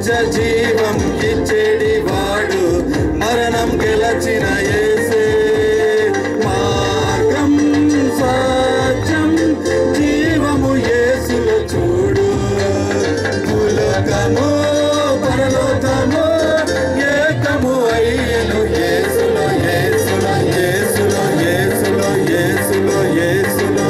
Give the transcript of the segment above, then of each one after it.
జీవం ఇచ్చేడి వాడు మరణం గెలచిన యేసే మార్గం సత్యం జీవము యేసులో చూడు భూలోకము పరలోకము ఏకము అయ్యను యేసులో యేసులో యేసులో యేసులో యేసులో యేసులో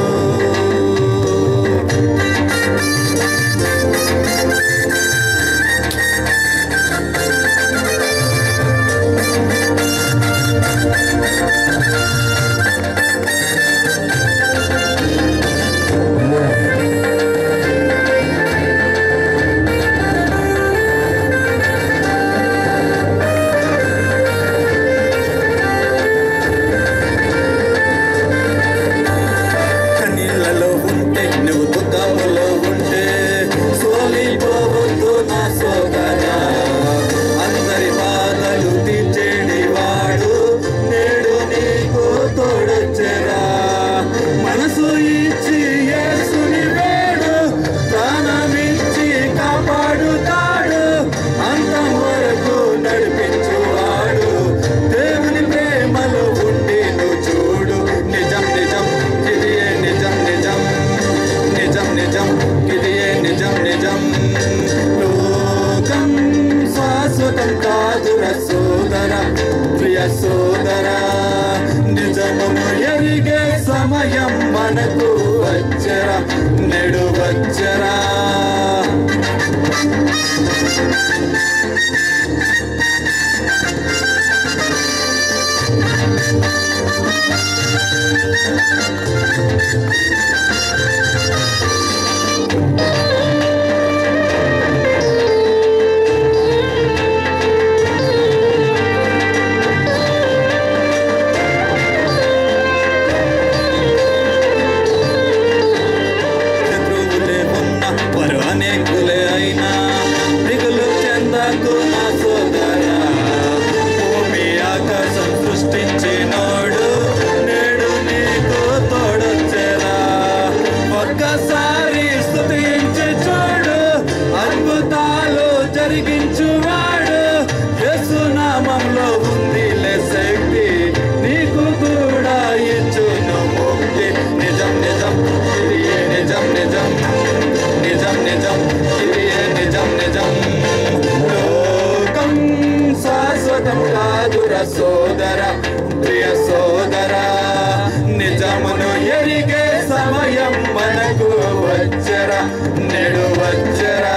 కన్నీళ్ళలో ఉంటే నువ్వు దుఃఖములో ఉంటే సోలిపోవద్దు నా సోదరా అందరి బాధలు తీర్చేడి వాడు నేడు నీకు తోడొచ్చెరా మనసు ఇచ్చి యేసుని వేడు ప్రాణమిచ్చి కాపాడుతాడు అంతం వరకు నడిపించువాడు దేవుని ప్రేమలో ఉండి నువ్వు చూడు నిజం నిజం ఇది ఏ నిజం నిజం నిజం నిజం ఇది ఏ నిజం నిజం లోకం శాశ్వతం కాదుర సోదర ప్రియ సోదర నిజమును ఎరిగే సమయం మనకు వచ్చరా నెడు వచ్చరా శత్రువులే ఉన్న వారు అనేకులే అయినా దిగులు చెందకు నా సోదరా భూమి ఆకాశం సృష్టించినోడు నేడు నీకు తోడొచ్చెరా ఒక్కసారి స్తుతించి చూడు అద్భుతాలు జరిగించువాడు యేసు నామంలో ఉంది శక్తి నీకు కూడా ఇచ్చును ముక్తి నిజం నిజం ఇది ఏ నిజం నిజం నిజం నిజం ఇది ఏ నిజం నిజం లోకం శాశ్వతం కాదుర సోదర ప్రియ సోదర నిజమును ఎరిగే సమయం మనకు వచ్చరా నెడు వచ్చరా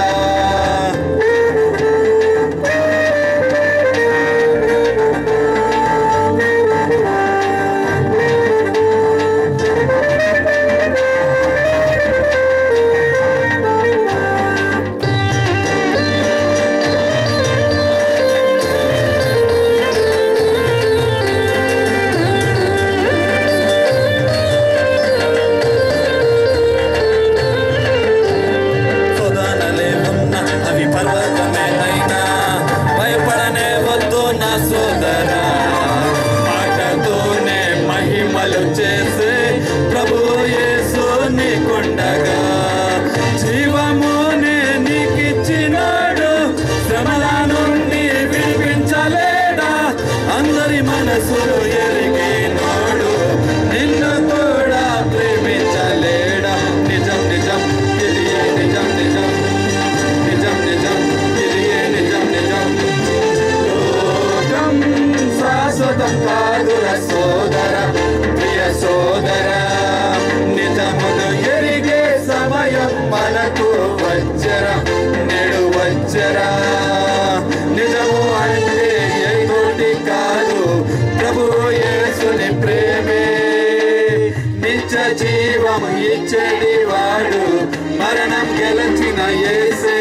సోదానలే ఉన్న అవి పర్వతమే అయినా భయపడనే వద్దు నా సోదరా మాటతోనే మహిమలు చేసే ప్రభు యేసు నీకుండగా జీవమునే నీకిచ్చినాడు శ్రమల నుండి విడిపించలేడా అందరి మనసులు ఎరిగినోడు నిన్ను కూడా ప్రేమించలేడా నిజం నిజం ఇది ఏ నిజం నిజం నిజం నిజం ఇది ఏ నిజం నిజం లోకం శాశ్వతం కాదుర సోదర ప్రియ సోదర నిజమును ఎరిగే సమయం మనకు వచ్చరా నెడు వచ్చరా నిజము అంటే ఏతోటి కాదు ప్రభు యేసుని ప్రేమే నిత్య జీవము ఇచ్చడి వాడు మరణం గెలచిన యేసే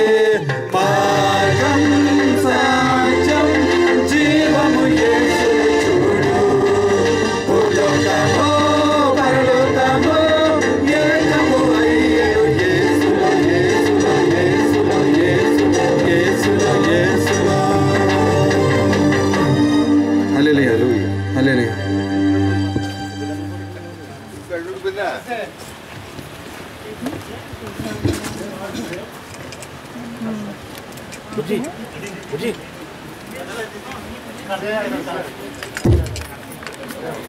మార్గం సాధ్యం జీవము యేసు చూడు భూలోకమో పరలోకమో ఏకము అయ్యను యేసులో యేసులో యేసులో యేసులో యేసులో యేసులో హల్లెలూయా హల్లెలూయా బుజ్జి బుజ్జి